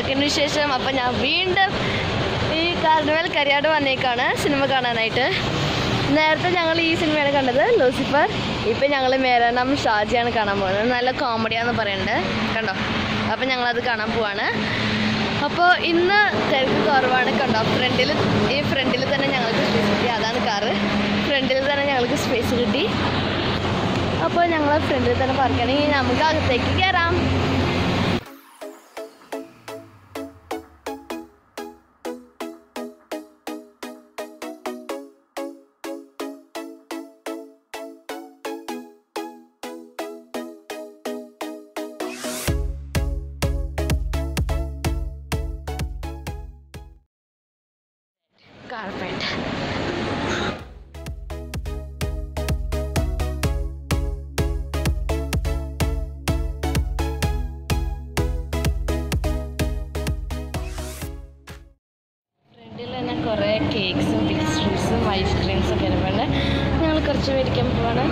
എന്തൊക്കെയാണ് വിശേഷം അപ്പം ഞാൻ വീണ്ടും ഈ കാർണിവൽ കരിയാട് വന്നേക്കാണ് സിനിമ കാണാനായിട്ട് നേരത്തെ ഞങ്ങൾ ഈ സിനിമയാണ് കണ്ടത് ലൂസിഫർ ഇപ്പം ഞങ്ങൾ മേരാനാം ഷാജിയാണ് കാണാൻ പോകുന്നത് നല്ല കോമഡിയാന്ന് പറയുന്നുണ്ട് കണ്ടോ അപ്പം ഞങ്ങളത് കാണാൻ പോവാണ് അപ്പോൾ ഇന്ന് തിരക്ക് കുറവാണ് കണ്ടോ ഫ്രണ്ടിൽ ഈ ഫ്രണ്ടിൽ തന്നെ ഞങ്ങൾക്ക് സ്പേസ് കിട്ടി അതാണ് കാറ് ഫ്രണ്ടിൽ തന്നെ ഞങ്ങൾക്ക് സ്പേസ് കിട്ടി അപ്പോൾ ഞങ്ങൾ ഫ്രണ്ടിൽ തന്നെ പാർക്കുകയാണെങ്കിൽ നമുക്ക് അകത്തേക്ക് കയറാം കാർപ്പറ്റ് ഫ്രണ്ടിൽ തന്നെ കുറേ കേക്ക്സും പേസ്ട്രീസും ഐസ്ക്രീംസും ഒക്കെ ഇരിപ്പുണ്ട് ഞങ്ങൾ കുറച്ച് മേടിക്കാൻ പോവാണ്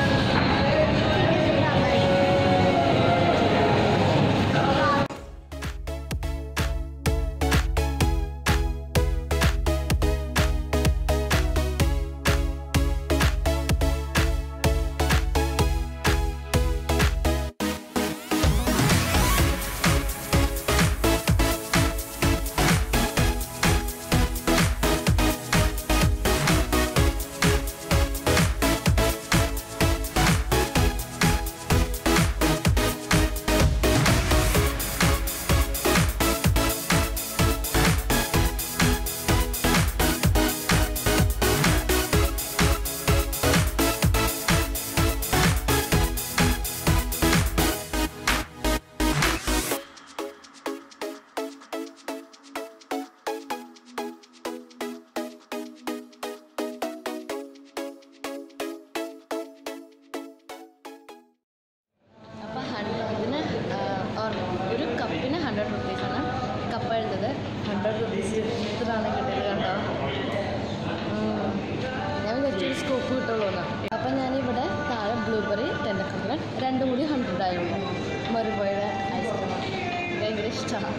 അപ്പോൾ ഹൺഡ്രഡിന് ഒരു കപ്പിന് ഹൺഡ്രഡ് റുപ്പീസാണ് കപ്പ് എഴുതുന്നത് ഹൺഡ്രഡ് റുപ്പീസ് ഇത്രയാണ് കിട്ടിയത് കണ്ടോ ഉം. ഞാൻ വിചാരിച്ചൊരു സ്കോപ്പ് കിട്ടുള്ളൂ എന്ന് അപ്പം ഞാനിവിടെ താഴെ ബ്ലൂബെറി ടെൻഡക്കപ്പൻ രണ്ടും കൂടി ഹൺഡ്രഡ് ആയുള്ളൂ മറുപടിയുടെ ഐസ്ക്രീമാണ് ഭയങ്കര ഇഷ്ടമാണ്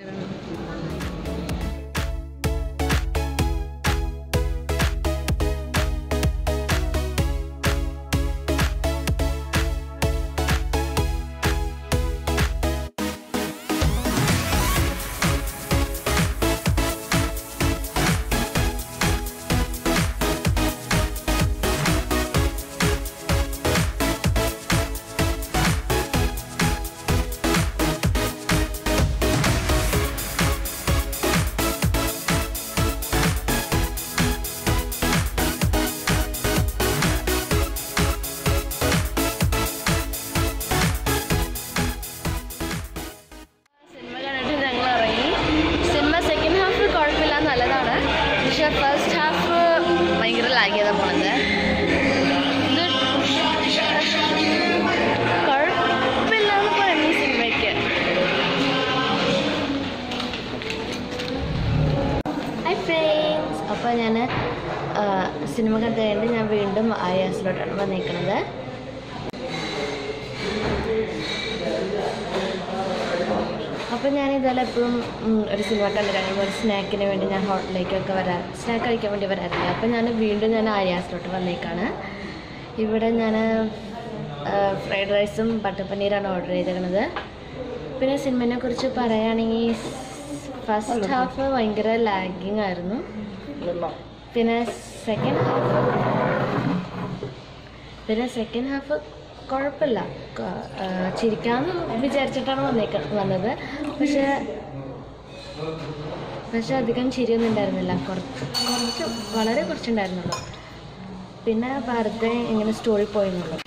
സിനിമ കണ്ടിട്ട് ഞങ്ങൾ ഇറങ്ങി സിനിമ സെക്കൻഡ് ഹാഫ് കുഴപ്പമില്ല നല്ലതാണ് പക്ഷെ ഫസ്റ്റ് ഹാഫ് ഭയങ്കര ലാഗ് ചെയ്താൽ പോണത് ഇത് കുഴപ്പമില്ല എന്ന് പറയുന്നു ഈ സിനിമയ്ക്ക് ഹൈ ഫ്രണ്ട്സ് അപ്പോൾ ഞാൻ സിനിമ കണ്ടു കഴിഞ്ഞിട്ട് ഞാൻ വീണ്ടും ആയാസിലോട്ടാണ് വന്നേക്കുന്നത് അപ്പോൾ ഞാൻ ഇതെല്ലാം എപ്പോഴും ഉം, ഒരു സിനിമ കണ്ടു കഴിയുമ്പോൾ ഒരു സ്നാക്കിന് വേണ്ടി ഞാൻ ഹോട്ടലിലേക്കൊക്കെ വരാൻ സ്നാക്ക് കഴിക്കാൻ വേണ്ടി വരാറില്ല അപ്പോൾ ഞാൻ വീണ്ടും ഞാൻ ആയാസിലോട്ട് വന്നേക്കാണ് ഇവിടെ ഞാൻ ഫ്രൈഡ് റൈസും ബട്ടർ പനീറാണ് ഓർഡർ ചെയ്തേക്കുന്നത് പിന്നെ സിനിമയെ കുറിച്ച് പറയുകയാണെങ്കിൽ ഫസ്റ്റ് ഹാഫ് ഭയങ്കര ലാഗിങ് ആയിരുന്നു പിന്നെ സെക്കൻഡ് ഹാഫ് പിന്നെ സെക്കൻഡ് ഹാഫ് കുഴപ്പമില്ല ക- ആ, ചിരിക്കാമെന്ന് വിചാരിച്ചിട്ടാണ് വന്നേക്ക വന്നത് പക്ഷേ പക്ഷെ അധികം ചിരിയൊന്നും ഉണ്ടായിരുന്നില്ല കുറച്ച് കുറച്ച് വളരെ കുറച്ചുണ്ടായിരുന്നുള്ളൂ പിന്നെ വെറുതെ ഇങ്ങനെ സ്റ്റോറി പോയെന്നുള്ളൂ